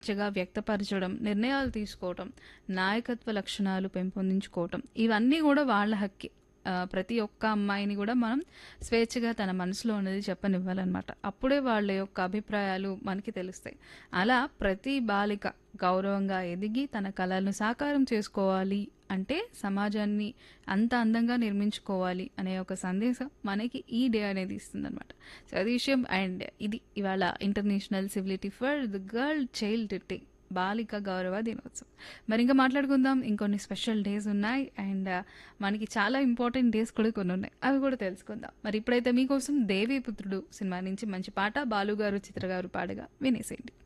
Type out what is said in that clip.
స్వేచ్ఛగా వ్యక్తపరచడం, నిర్ణయాలు తీసుకోవటం, నాయకత్వ లక్షణాలు పెంపొందించుకోవటం ఇవన్నీ గూడా వాళ్ళ హక్కే. ఆహ్, ప్రతి ఒక్క అమ్మాయిని గూడా మనం స్వేచ్ఛగా తన మనసులో ఉన్నది చెప్పనివ్వాలనమాట. అప్పుడే వాళ్ళ యొక్క అభిప్రాయాలు మనకి తెలుస్తాయి. అలా ప్రతి బాలిక గౌరవంగా ఎదిగి తన కలలను సాకారం చేసుకోవాలి అంటే సమాజాన్ని అంత అందంగా నిర్మించుకోవాలి అనే ఒక సందేశం మనకి ఈ డే అనేది ఇస్తుందనమాట. సో అది విషయం అండ్ ఇది ఇవాళ international civility for the girl child day బాలిక గౌరవ దినోత్సవం. మరింకా మాట్లాడుకుందాం. ఇంకొన్ని స్పెషల్ డేస్ ఉన్నాయి అండ్ మనకి చాలా ఇంపార్టెంట్ డేస్ కూడా కొన్నున్నాయి. అవి కూడా తెలుసుకుందాం. మరి ఇప్పుడైతే మీకోసం 'దేవీపుత్రుడు' సినిమా నుంచి మంచి పాట బాలు గారు, చిత్ర గారు పాడగా వినేసేయండి.